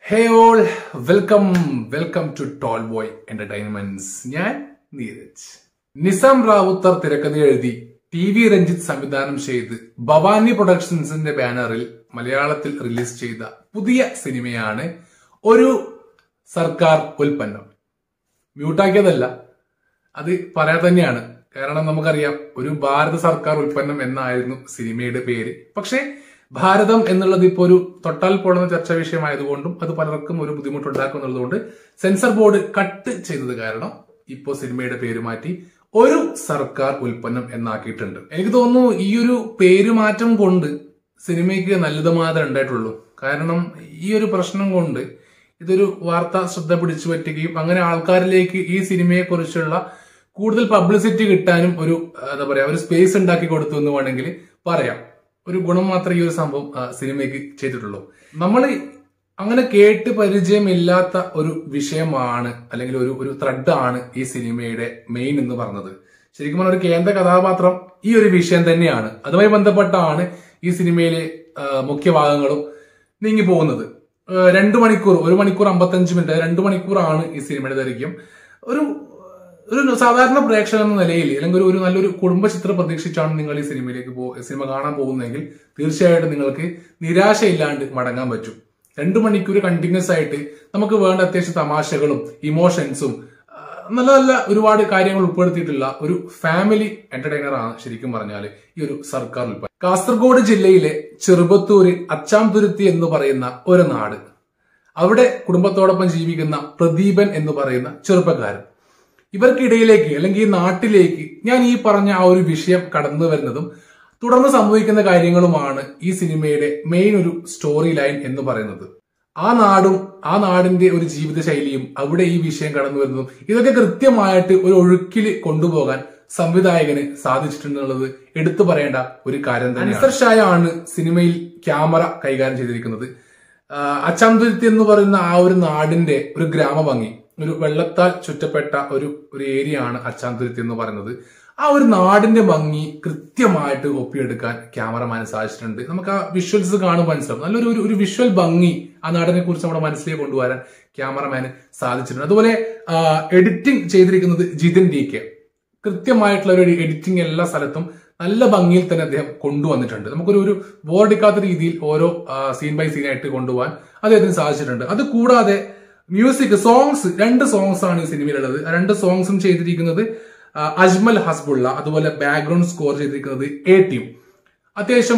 hey all welcome welcome to Toll Boy Entertainments ഞാൻ നീരജ് നിസാം റാവുത്തർ തിരക്കഥ എഴുതി ടി വി രഞ്ജിത്ത് സംവിധാനം ചെയ്ത് ഭവാനി പ്രൊഡക്ഷൻസിന്റെ ബാനറിൽ മലയാളത്തിൽ റിലീസ് ചെയ്ത പുതിയ സിനിമയാണ് ഒരു സർക്കാർ ഉൽപ്പന്നം മ്യൂട്ടാക്കിയതല്ല അത് പറയാൻ തന്നെയാണ് കാരണം നമുക്കറിയാം ഒരു ഭാരത സർക്കാർ ഉൽപ്പന്നം എന്നായിരുന്നു സിനിമയുടെ പേര് പക്ഷേ ഭാരതം എന്നുള്ളത് ഇപ്പോൾ ഒരു തൊട്ടാൽ പോടുന്ന ചർച്ചാ വിഷയമായതുകൊണ്ടും അത് പലർക്കും ഒരു ബുദ്ധിമുട്ടുണ്ടാക്കുന്നുള്ളതുകൊണ്ട് സെൻസർ ബോർഡ് കട്ട് ചെയ്തത് കാരണം ഇപ്പോൾ സിനിമയുടെ പേര് മാറ്റി ഒരു സർക്കാർ ഉൽപ്പന്നം എന്നാക്കിയിട്ടുണ്ട് എനിക്ക് തോന്നുന്നു ഈ ഒരു പേരുമാറ്റം കൊണ്ട് സിനിമയ്ക്ക് നല്ലത് മാത്രമേ ഉണ്ടായിട്ടുള്ളൂ കാരണം ഈ ഒരു പ്രശ്നം കൊണ്ട് ഇതൊരു വാർത്ത ശ്രദ്ധ പിടിച്ചു പറ്റുകയും അങ്ങനെ ആൾക്കാരിലേക്ക് ഈ സിനിമയെ കുറിച്ചുള്ള കൂടുതൽ പബ്ലിസിറ്റി കിട്ടാനും ഒരു ആ, എന്താ പറയാ ഒരു സ്പേസ് ഉണ്ടാക്കി കൊടുത്തു എന്ന് വേണമെങ്കിൽ പറയാം ഒരു ഗുണം മാത്രമേ ഈ ഒരു സംഭവം ആ, സിനിമയ്ക്ക് ചെയ്തിട്ടുള്ളൂ നമ്മൾ അങ്ങനെ കേട്ട് പരിചയമില്ലാത്ത ഒരു വിഷയമാണ് അല്ലെങ്കിൽ ഒരു ഒരു ത്രെഡാണ് ഈ സിനിമയുടെ മെയിൻ എന്ന് പറഞ്ഞത് ശരിക്കും പറഞ്ഞാൽ ഒരു കേന്ദ്ര കഥാപാത്രം ഈ ഒരു വിഷയം തന്നെയാണ് അതുമായി ബന്ധപ്പെട്ടാണ് ഈ സിനിമയിലെ ആ, മുഖ്യഭാഗങ്ങളും നീങ്ങി പോകുന്നത് ആ, രണ്ടു മണിക്കൂർ ഒരു മണിക്കൂർ അമ്പത്തഞ്ച് മിനിറ്റ് രണ്ട് മണിക്കൂറാണ് ഈ സിനിമയുടെ ദൈർഘ്യം ഒരു ഒരു സാധാരണ പ്രേക്ഷകൻ എന്ന നിലയിൽ അല്ലെങ്കിൽ ഒരു ഒരു നല്ലൊരു കുടുംബ ചിത്രം പ്രതീക്ഷിച്ചാണ് നിങ്ങൾ ഈ സിനിമയിലേക്ക് പോ സിനിമ കാണാൻ പോകുന്നതെങ്കിൽ തീർച്ചയായിട്ടും നിങ്ങൾക്ക് നിരാശയില്ലാണ്ട് മടങ്ങാൻ പറ്റും രണ്ടു മണിക്കൂർ കണ്ടിന്യൂസ് ആയിട്ട് നമുക്ക് വേണ്ട അത്യാവശ്യം തമാശകളും ഇമോഷൻസും ആ, നല്ല നല്ല ഒരുപാട് കാര്യങ്ങൾ ഉൾപ്പെടുത്തിയിട്ടുള്ള ഒരു ഫാമിലി എന്റർടൈനർ ആണ് ശരിക്കും പറഞ്ഞാൽ ഈ ഒരു സർക്കാർ ഉൽപ്പന്നം കാസർഗോഡ് ജില്ലയിലെ ചെറുപത്തൂര് അച്ചാംതുരുത്തി എന്ന് പറയുന്ന ഒരു നാട് അവിടെ കുടുംബത്തോടൊപ്പം ജീവിക്കുന്ന പ്രദീപൻ എന്ന് പറയുന്ന ചെറുപ്പക്കാരൻ ഇവർക്കിടയിലേക്ക് അല്ലെങ്കിൽ ഈ നാട്ടിലേക്ക് ഞാൻ ഈ പറഞ്ഞ ആ ഒരു വിഷയം കടന്നു വരുന്നതും തുടർന്ന് സംഭവിക്കുന്ന കാര്യങ്ങളുമാണ് ഈ സിനിമയുടെ മെയിൻ ഒരു സ്റ്റോറി ലൈൻ എന്ന് പറയുന്നത് ആ നാടും ആ നാടിന്റെ ഒരു ജീവിത ശൈലിയും അവിടെ ഈ വിഷയം കടന്നു വരുന്നതും ഇതൊക്കെ കൃത്യമായിട്ട് ഒരു ഒഴുക്കിൽ കൊണ്ടുപോകാൻ സംവിധായകന് സാധിച്ചിട്ടുണ്ടെന്നുള്ളത് എടുത്തു പറയേണ്ട ഒരു കാര്യം തന്നെ അൻസർ ഷായ ആണ് സിനിമയിൽ ക്യാമറ കൈകാര്യം ചെയ്തിരിക്കുന്നത് അച്ചാന്തുരുത്തി എന്ന് പറയുന്ന ആ ഒരു നാടിന്റെ ഒരു ഗ്രാമഭംഗി ഒരു വെള്ളത്താൽ ചുറ്റപ്പെട്ട ഒരു ഒരു ഏരിയ ആണ് അച്ചാന്തുരുത്തി എന്ന് പറയുന്നത് ആ ഒരു നാടിന്റെ ഭംഗി കൃത്യമായിട്ട് ഒപ്പിയെടുക്കാൻ ക്യാമറമാന് സാധിച്ചിട്ടുണ്ട് നമുക്ക് ആ വിഷ്വൽസ് കാണുമ്പോൾ മനസ്സിലാവും നല്ലൊരു ഒരു- ഒരു വിഷ്വൽ ഭംഗി ആ നാടിനെ കുറിച്ച് നമ്മുടെ മനസ്സിലേക്ക് കൊണ്ടുവരാൻ ക്യാമറമാന് സാധിച്ചിട്ടുണ്ട് അതുപോലെ എഡിറ്റിംഗ് ചെയ്തിരിക്കുന്നത് ജിതിൻ ഡി കെ കൃത്യമായിട്ടുള്ള ഒരു എഡിറ്റിംഗ് എല്ലാ സ്ഥലത്തും നല്ല ഭംഗിയിൽ തന്നെ അദ്ദേഹം കൊണ്ടുവന്നിട്ടുണ്ട് നമുക്കൊരു ഒരു ബോറടിക്കാത്ത രീതിയിൽ ഓരോ സീൻ ബൈ സീൻ ആയിട്ട് കൊണ്ടുപോകാൻ അദ്ദേഹത്തിന് സാധിച്ചിട്ടുണ്ട് അത് കൂടാതെ മ്യൂസിക് സോങ്സ് രണ്ട് സോങ്സ് ആണ് ഈ സിനിമയിലുള്ളത് ആ രണ്ട് സോങ്സും ചെയ്തിരിക്കുന്നത് ആ, അജ്മൽ ഹസ്ബുള്ള അതുപോലെ ബാക്ക്ഗ്രൗണ്ട് സ്കോർ ചെയ്തിരിക്കുന്നത് എ ടീം അത്യാവശ്യം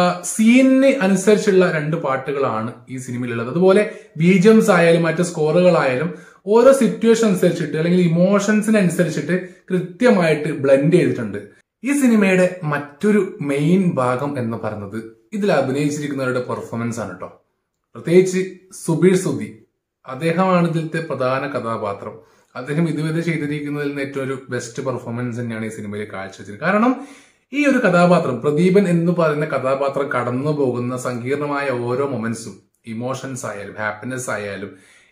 സീനിന് അനുസരിച്ചുള്ള രണ്ട് പാട്ടുകളാണ് ഈ സിനിമയിലുള്ളത് അതുപോലെ ബീജംസ് ആയാലും മറ്റ് സ്കോറുകളായാലും ഓരോ സിറ്റുവേഷൻ അനുസരിച്ചിട്ട് അല്ലെങ്കിൽ ഇമോഷൻസിനനുസരിച്ചിട്ട് കൃത്യമായിട്ട് ബ്ലെൻഡ് ചെയ്തിട്ടുണ്ട് ഈ സിനിമയുടെ മറ്റൊരു മെയിൻ ഭാഗം എന്ന് പറയുന്നത് ഇതിൽ അഭിനയിച്ചിരിക്കുന്നവരുടെ പെർഫോമൻസ് ആണ് കേട്ടോ പ്രത്യേകിച്ച് സുബീർ സുധി അദ്ദേഹമാണ് ഇതിലത്തെ പ്രധാന കഥാപാത്രം അദ്ദേഹം ഇതുവരെ ചെയ്തിരിക്കുന്നതിൽ നിന്ന് ഏറ്റവും ഒരു ബെസ്റ്റ് പെർഫോമൻസ് തന്നെയാണ് ഈ സിനിമയിൽ കാഴ്ചവെച്ചത് കാരണം ഈ ഒരു കഥാപാത്രം പ്രദീപൻ എന്ന് പറയുന്ന കഥാപാത്രം കടന്നു പോകുന്ന സങ്കീർണമായ ഓരോ മൊമെന്റ്സും ഇമോഷൻസ് ആയാലും ഹാപ്പിനെസ് ആയാലും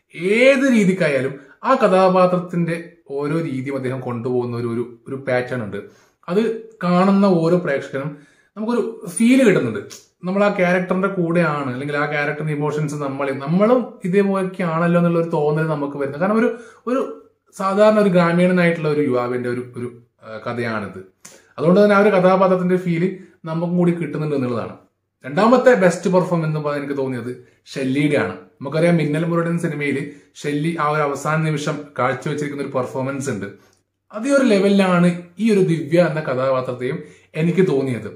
ഏത് രീതിക്കായാലും ആ കഥാപാത്രത്തിന്റെ ഓരോ രീതിയും അദ്ദേഹം കൊണ്ടുപോകുന്ന ഒരു ഒരു ഒരു പാറ്റേൺ ഉണ്ട് അത് കാണുന്ന ഓരോ പ്രേക്ഷകനും നമുക്കൊരു ഫീല് കിട്ടുന്നുണ്ട് നമ്മൾ ആ ക്യാരക്ടറിന്റെ കൂടെയാണ് അല്ലെങ്കിൽ ആ ക്യാരക്ടറിന്റെ ഇമോഷൻസ് നമ്മൾ നമ്മളും ഇതേപോലെയൊക്കെ ആണല്ലോ എന്നുള്ള ഒരു തോന്നൽ നമുക്ക് വരുന്നത് കാരണം ഒരു ഒരു സാധാരണ ഒരു ഗ്രാമീണനായിട്ടുള്ള ഒരു യുവാവിന്റെ ഒരു ഒരു ആ, കഥയാണിത് അതുകൊണ്ട് തന്നെ ആ ഒരു കഥാപാത്രത്തിന്റെ ഫീല് നമുക്കും കൂടി കിട്ടുന്നുണ്ട് എന്നുള്ളതാണ് രണ്ടാമത്തെ ബെസ്റ്റ് പെർഫോം എന്ന് പറയാൻ എനിക്ക് തോന്നിയത് ഷെല്ലിയുടെയാണ് നമുക്കറിയാം മിന്നൽ മുരുടൻ സിനിമയിൽ ഷെല്ലി ആ ഒരു അവസാന നിമിഷം കാഴ്ചവെച്ചിരിക്കുന്ന ഒരു പെർഫോമൻസ് ഉണ്ട് അതേ ഒരു ലെവലിലാണ് ഈ ഒരു ദിവ്യ എന്ന കഥാപാത്രത്തെയും എനിക്ക് തോന്നിയത്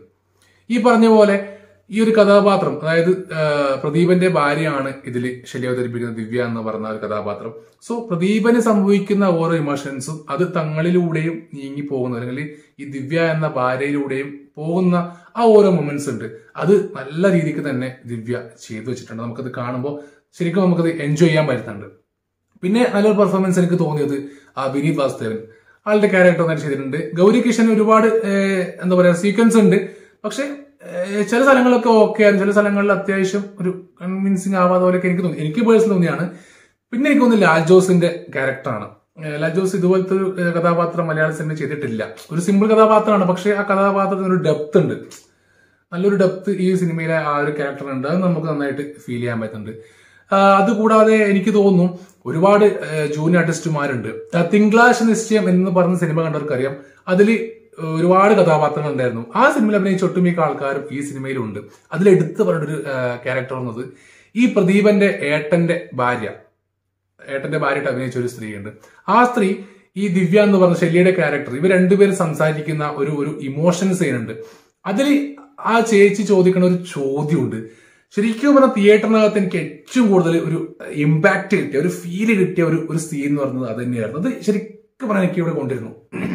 ഈ പറഞ്ഞ പോലെ ഈ ഒരു കഥാപാത്രം അതായത് ആ, പ്രദീപന്റെ ഭാര്യയാണ് ഇതിൽ ശല്യം അവതരിപ്പിക്കുന്ന ദിവ്യ എന്ന് പറഞ്ഞ ഒരു കഥാപാത്രം സോ പ്രദീപന് സംഭവിക്കുന്ന ഓരോ ഇമോഷൻസും അത് തങ്ങളിലൂടെയും നീങ്ങി പോകുന്നു അല്ലെങ്കിൽ ഈ ദിവ്യ എന്ന ഭാര്യയിലൂടെയും പോകുന്ന ആ ഓരോ മൊമെന്റ്സ് ഉണ്ട് അത് നല്ല രീതിക്ക് തന്നെ ദിവ്യ ചെയ്തു വെച്ചിട്ടുണ്ട് നമുക്കത് കാണുമ്പോൾ ശരിക്കും നമുക്കത് എൻജോയ് ചെയ്യാൻ പറ്റുന്നുണ്ട് പിന്നെ നല്ലൊരു പെർഫോമൻസ് എനിക്ക് തോന്നിയത് ആ വിനീത് വാസുദേവൻ ആളുടെ ക്യാരക്ടർ നന്നായിട്ട് ചെയ്തിട്ടുണ്ട് ഗൗരി കിഷൻ ഒരുപാട് ഏഹ്, എന്താ പറയാ സീക്വൻസ് ഉണ്ട് പക്ഷെ ഏഹ്, ചില സ്ഥലങ്ങളിലൊക്കെ ഓക്കെ ആണ് ചില സ്ഥലങ്ങളിൽ അത്യാവശ്യം ഒരു കൺവിൻസിങ് ആവാത്ത പോലെയൊക്കെ എനിക്ക് തോന്നി എനിക്ക് പേഴ്സണൽ തോന്നിയാണ് പിന്നെ എനിക്ക് തോന്നുന്നു ലാൽ ജോസിന്റെ ക്യാരക്ടറാണ് ഏഹ്, ലാൽ ജോസ് ഇതുപോലത്തെ ഒരു ഏഹ്, കഥാപാത്രം മലയാള സിനിമ ചെയ്തിട്ടില്ല ഒരു സിമ്പിൾ കഥാപാത്രമാണ് പക്ഷെ ആ കഥാപാത്രത്തിന് ഒരു ഡെപ്ത് ഉണ്ട് നല്ലൊരു ഡെപ്ത് ഈ സിനിമയിലെ ആ ഒരു ക്യാരക്ടറിനുണ്ട് അത് നമുക്ക് നന്നായിട്ട് ഫീൽ ചെയ്യാൻ പറ്റുന്നുണ്ട് ആ, അതുകൂടാതെ എനിക്ക് തോന്നുന്നു ഒരുപാട് ജൂനിയർ ആർട്ടിസ്റ്റുമാരുണ്ട് ആ, തിങ്കളാഴ്ച നിശ്ചയം എന്ന് പറഞ്ഞ സിനിമ കണ്ടവർക്കറിയാം അതിൽ ഒരുപാട് കഥാപാത്രങ്ങൾ ഉണ്ടായിരുന്നു ആ സിനിമയിൽ അഭിനയിച്ച ഒട്ടുമിക്ക ആൾക്കാരും ഈ സിനിമയിലുണ്ട് അതിൽ എടുത്തു പറഞ്ഞൊരു ക്യാരക്ടർ വന്നത് ഈ പ്രദീപന്റെ ഏട്ടന്റെ ഭാര്യ ഏട്ടന്റെ ഭാര്യയായിട്ട് അഭിനയിച്ച ഒരു സ്ത്രീയുണ്ട് ആ സ്ത്രീ ഈ ദിവ്യ എന്ന് പറഞ്ഞ ശല്യയുടെ ക്യാരക്ടർ ഇവർ രണ്ടുപേരും സംസാരിക്കുന്ന ഒരു ഒരു ഇമോഷൻ സീൻ ഉണ്ട് അതിൽ ആ ചേച്ചി ചോദിക്കുന്ന ഒരു ചോദ്യമുണ്ട് ശരിക്കും പറഞ്ഞാൽ തിയേറ്ററിനകത്ത് എനിക്ക് ഏറ്റവും കൂടുതൽ ഒരു ഇമ്പാക്ട് കിട്ടിയ ഒരു ഫീല് കിട്ടിയ ഒരു ഒരു സീൻ എന്ന് പറയുന്നത് അത് തന്നെയായിരുന്നു അത് ശരിക്കും പറഞ്ഞാൽ എനിക്ക് ഇവിടെ കൊണ്ടിരുന്നു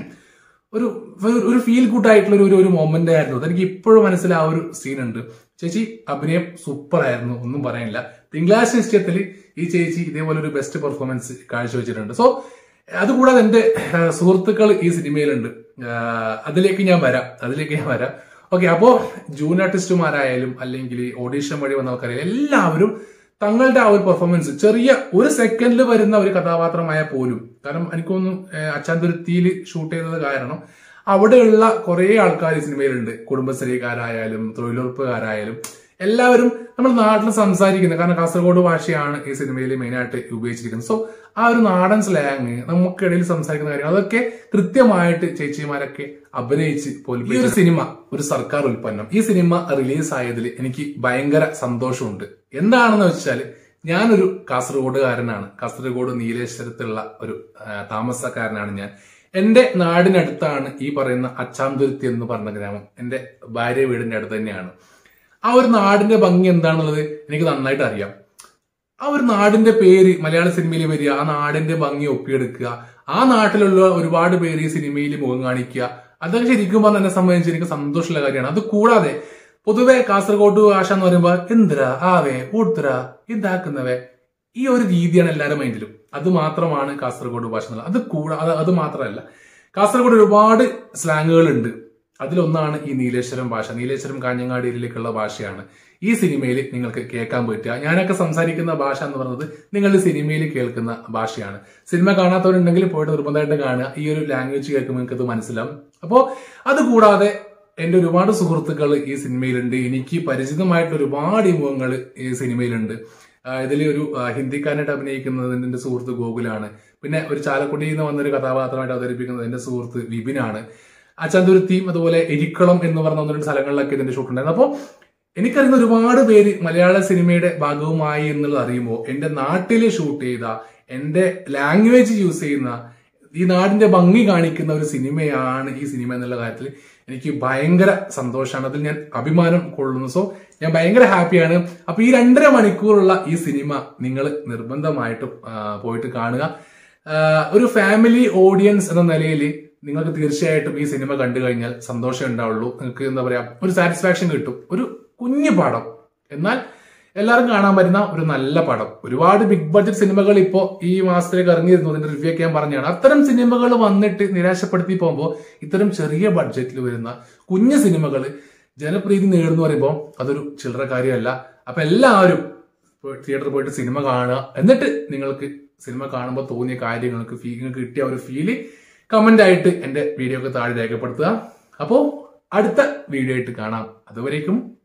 ഒരു ഒരു- ഒരു ഫീൽ ഗുഡ് ആയിട്ടുള്ള ഒരു ഒരു മൊമെന്റ് ആയിരുന്നു അതെനിക്ക് ഇപ്പോഴും മനസ്സിൽ ആ ഒരു സീൻ ഉണ്ട് ചേച്ചി അഭിനയം സൂപ്പർ ആയിരുന്നു ഒന്നും പറയാനില്ല തിങ്കളാഴ്ച നിശ്ചയത്തിൽ ഈ ചേച്ചി ഇതേപോലെ ഒരു ബെസ്റ്റ് പെർഫോമൻസ് കാഴ്ചവെച്ചിട്ടുണ്ട് സോ അതുകൂടാതെ എന്റെ സുഹൃത്തുക്കൾ ഈ സിനിമയിലുണ്ട് ആ, അതിലേക്ക് ഞാൻ വരാം അതിലേക്ക് ഞാൻ വരാം ഓക്കെ അപ്പോ ജൂൻ ആർട്ടിസ്റ്റുമാരായാലും അല്ലെങ്കിൽ ഓഡീഷൻ വഴി വന്ന ആൾക്കാരായാലും എല്ലാവരും തങ്ങളുടെ ആ ഒരു പെർഫോമൻസ് ചെറിയ ഒരു സെക്കൻഡിൽ വരുന്ന ഒരു കഥാപാത്രമായ പോലും കാരണം എനിക്കൊന്നും അച്ചാന്തുരുത്തിയിൽ ഷൂട്ട് ചെയ്തത് കാരണം അവിടെയുള്ള കുറെ ആൾക്കാർ ഈ സിനിമയിലുണ്ട് കുടുംബശ്രീക്കാരായാലും തൊഴിലുറപ്പുകാരായാലും എല്ലാവരും നമ്മൾ നാട്ടിൽ സംസാരിക്കുന്നത് കാരണം കാസർഗോഡ് ഭാഷയാണ് ഈ സിനിമയിൽ മെയിനായിട്ട് ഉപയോഗിച്ചിരിക്കുന്നത് സോ ആ ഒരു നാടൻ സ്ലാങ് നമുക്കിടയിൽ സംസാരിക്കുന്ന കാര്യങ്ങൾ അതൊക്കെ കൃത്യമായിട്ട് ചേച്ചിമാരൊക്കെ അഭിനയിച്ച് പോലും ഈ ഒരു സിനിമ ഒരു സർക്കാർ ഉൽപ്പന്നം ഈ സിനിമ റിലീസ് ആയതിൽ എനിക്ക് ഭയങ്കര സന്തോഷമുണ്ട് എന്താണെന്ന് വെച്ചാൽ ഞാനൊരു കാസർഗോഡുകാരനാണ് കാസർഗോഡ് നീലേശ്വരത്തുള്ള ഒരു ആ, താമസക്കാരനാണ് ഞാൻ എന്റെ നാടിനടുത്താണ് ഈ പറയുന്ന അച്ചാന്തുരുത്തി എന്ന് പറഞ്ഞ ഗ്രാമം എന്റെ ഭാര്യ വീടിന്റെ അടുത്ത് തന്നെയാണ് ആ ഒരു നാടിന്റെ ഭംഗി എന്താണെന്നുള്ളത് എനിക്ക് നന്നായിട്ട് അറിയാം ആ ഒരു നാടിന്റെ പേര് മലയാള സിനിമയിൽ വരിക ആ നാടിന്റെ ഭംഗി ഒപ്പിയെടുക്കുക ആ നാട്ടിലുള്ള ഒരുപാട് പേര് ഈ സിനിമയിൽ മുഖം കാണിക്കുക അതൊക്കെ ശരിക്കും പറഞ്ഞാൽ എന്നെ സംബന്ധിച്ച് എനിക്ക് സന്തോഷമുള്ള കാര്യമാണ് അത് കൂടാതെ പൊതുവെ കാസർഗോഡ് ഭാഷ എന്ന് പറയുമ്പോൾ എന്തിരാ ആവേ ഊർത്തരാ ഇതാക്കുന്നവേ ഈ ഒരു രീതിയാണ് എല്ലാവരുടെ മൈൻഡിലും അത് മാത്രമാണ് കാസർഗോഡ് ഭാഷ എന്നുള്ളത് അത് കൂടാ അത് അത് മാത്രമല്ല കാസർഗോഡ് ഒരുപാട് സ്ലാങ്ങുകൾ ഉണ്ട് അതിലൊന്നാണ് ഈ നീലേശ്വരം ഭാഷ നീലേശ്വരം കാഞ്ഞങ്ങാട് ഏരിയയിലേക്കുള്ള ഭാഷയാണ് ഈ സിനിമയിൽ നിങ്ങൾക്ക് കേൾക്കാൻ പറ്റുക ഞാനൊക്കെ സംസാരിക്കുന്ന ഭാഷ എന്ന് പറയുന്നത് നിങ്ങളുടെ സിനിമയിൽ കേൾക്കുന്ന ഭാഷയാണ് സിനിമ കാണാത്തവരുണ്ടെങ്കിൽ പോയിട്ട് നിർബന്ധമായിട്ട് കാണുക ഈ ഒരു ലാംഗ്വേജ് കേൾക്കുമ്പോൾ നിങ്ങൾക്ക് അത് മനസ്സിലാവും അപ്പോൾ അതുകൂടാതെ എന്റെ ഒരുപാട് സുഹൃത്തുക്കൾ ഈ സിനിമയിലുണ്ട് എനിക്ക് പരിചിതമായിട്ടുള്ള ഒരുപാട് മുഖങ്ങൾ ഈ സിനിമയിലുണ്ട് ഇതിൽ ഒരു ആ, ഹിന്ദിക്കാരനായിട്ട് അഭിനയിക്കുന്നത് എന്റെ സുഹൃത്ത് ഗോകുലാണ് പിന്നെ ഒരു ചാലക്കുടിയിൽ നിന്ന് വന്നൊരു കഥാപാത്രമായിട്ട് അവതരിപ്പിക്കുന്നത് എന്റെ സുഹൃത്ത് വിപിനാണ് അച്ചാന്തുരുത്തിയും അതുപോലെ എരിക്കളം എന്ന് പറഞ്ഞ ഒന്ന് രണ്ട് സ്ഥലങ്ങളിലൊക്കെ ഇതിന്റെ ഷൂട്ട് ഉണ്ടായിരുന്നു അപ്പോൾ എനിക്കറിയുന്ന ഒരുപാട് പേര് മലയാള സിനിമയുടെ ഭാഗവുമായി എന്നുള്ളത് അറിയുമ്പോൾ എന്റെ നാട്ടിൽ ഷൂട്ട് ചെയ്ത എന്റെ ലാംഗ്വേജ് യൂസ് ചെയ്യുന്ന ഈ നാടിന്റെ ഭംഗി കാണിക്കുന്ന ഒരു സിനിമയാണ് ഈ സിനിമ എന്നുള്ള കാര്യത്തിൽ എനിക്ക് ഭയങ്കര സന്തോഷമാണ് അതിൽ ഞാൻ അഭിമാനം കൊള്ളുന്നു സോ ഞാൻ ഭയങ്കര ഹാപ്പിയാണ് അപ്പൊ ഈ രണ്ടര മണിക്കൂറുള്ള ഈ സിനിമ നിങ്ങൾ നിർബന്ധമായിട്ടും ആ, പോയിട്ട് കാണുക ആ, ഒരു ഫാമിലി ഓഡിയൻസ് എന്ന നിലയിൽ നിങ്ങൾക്ക് തീർച്ചയായിട്ടും ഈ സിനിമ കണ്ടു കഴിഞ്ഞാൽ സന്തോഷം ഉണ്ടാവുള്ളൂ നിങ്ങൾക്ക് എന്താ പറയാ ഒരു സാറ്റിസ്ഫാക്ഷൻ കിട്ടും ഒരു കുഞ്ഞു പടം എന്നാൽ എല്ലാവരും കാണാൻ പറ്റുന്ന ഒരു നല്ല പടം ഒരുപാട് ബിഗ് ബഡ്ജറ്റ് സിനിമകൾ ഇപ്പോ ഈ മാസത്തിലേക്ക് ഇറങ്ങിയിരുന്നു അതിന്റെ റിവ്യൂ ഒക്കെ ഞാൻ പറഞ്ഞാണ് അത്തരം സിനിമകൾ വന്നിട്ട് നിരാശപ്പെടുത്തി പോകുമ്പോൾ ഇത്തരം ചെറിയ ബഡ്ജറ്റിൽ വരുന്ന കുഞ്ഞു സിനിമകൾ ജനപ്രീതി നേടുന്നു പറയുമ്പോൾ അതൊരു ചില്ലറ കാര്യമല്ല അപ്പൊ എല്ലാവരും തിയേറ്ററിൽ പോയിട്ട് സിനിമ കാണുക എന്നിട്ട് നിങ്ങൾക്ക് സിനിമ കാണുമ്പോൾ തോന്നിയ കാര്യങ്ങൾക്ക് ഫീ നിങ്ങൾക്ക് കിട്ടിയ ഒരു ഫീല് കമന്റ് ആയിട്ട് എന്റെ വീഡിയോക്ക് താഴെ രേഖപ്പെടുത്തുക അപ്പോ അടുത്ത വീഡിയോ ആയിട്ട് കാണാം അതുവരേക്കും